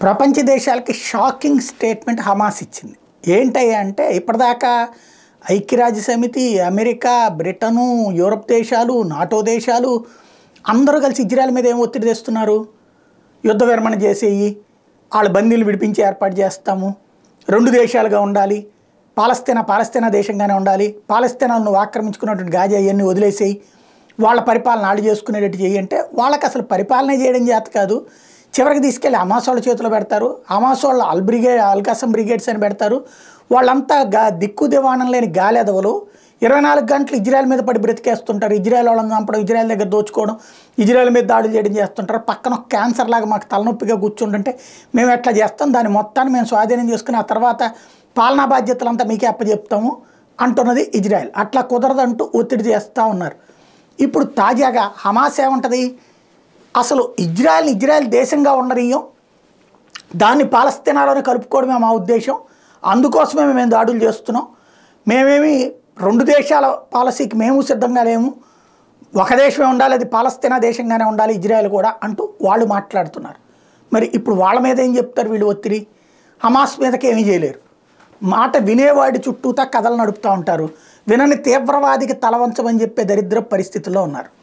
ప్రపంచ దేశాలకి shocking statement Hamas ఇచ్చింది ఏంటయ్యా అంటే ఇప్పటిదాకా ఐక్యరాజ్య సమితి అమెరికా బ్రిటను యూరప్ దేశాలు నాటో దేశాలు అందరూ కలిసి ఇజ్రాయెల్ మీద ఏం ఒత్తిడి తెస్తున్నారు యుద్ధ విరమణ చేసేయి వాళ్ళ బందీలు విడిపించి ఏర్పాటు చేస్తాము రెండు దేశాలుగా ఉండాలి పాలస్తీనా పాలస్తీనా దేశంగానే ఉండాలి పాలస్తీనాను నువ్వు ఆక్రమించుకున్నటువంటి గాజా అవన్నీ వదిలేసేయి వాళ్ళ పరిపాలన ఆడు చేసుకునేటట్టు చేయి అంటే వాళ్ళకి అసలు పరిపాలన చేయడం చేత కాదు చివరికి తీసుకెళ్ళి హమాస్ వాళ్ళ చేతిలో పెడతారు హమాస్ వాళ్ళ అల్ బ్రిగేడ్ అల్కాసం బ్రిగేడ్స్ అని పెడతారు వాళ్ళంతా గా దిక్కు దివాణం లేని గాలెదవలు ఇరవై నాలుగు గంటలు ఇజ్రాయెల్ మీద పడి బ్రతికేస్తుంటారు ఇజ్రాయెల్ వాళ్ళని చంపడం ఇజ్రాయెల్ దగ్గర దోచుకోవడం ఇజ్రాయెల్ మీద దాడులు చేయడం చేస్తుంటారు పక్కన ఒక క్యాన్సర్ లాగా మాకు తలనొప్పిగా కూర్చుంటుంటే మేము ఎట్లా చేస్తాం దాని మొత్తాన్ని మేము స్వాధీనం చేసుకుని ఆ తర్వాత పాలనా బాధ్యతలంతా మీకే అప్పచెప్తాము అంటున్నది ఇజ్రాయెల్ అట్లా కుదరదంటూ ఒత్తిడి చేస్తూ ఉన్నారు ఇప్పుడు తాజాగా హమాస్ ఏముంటుంది అసలు ఇజ్రాయెల్ ఇజ్రాయెల్ దేశంగా ఉండనీయం దాన్ని పాలస్తీనాలోనే కలుపుకోవడమే మా ఉద్దేశం అందుకోసమే మేము దాడులు చేస్తున్నాం మేమేమి రెండు దేశాల పాలసీకి మేము సిద్ధంగా లేము ఒక దేశమే ఉండాలి అది పాలస్తీనా దేశంగానే ఉండాలి ఇజ్రాయెల్ కూడా అంటూ వాళ్ళు మాట్లాడుతున్నారు మరి ఇప్పుడు వాళ్ళ మీద ఏం చెప్తారు వీళ్ళు ఒత్తిడి హమాస్ మీదకి ఏమీ చేయలేరు మాట వినేవాడి చుట్టూతా కథలు నడుపుతూ ఉంటారు వినని తీవ్రవాదికి తలవంచమని చెప్పే దరిద్ర పరిస్థితుల్లో ఉన్నారు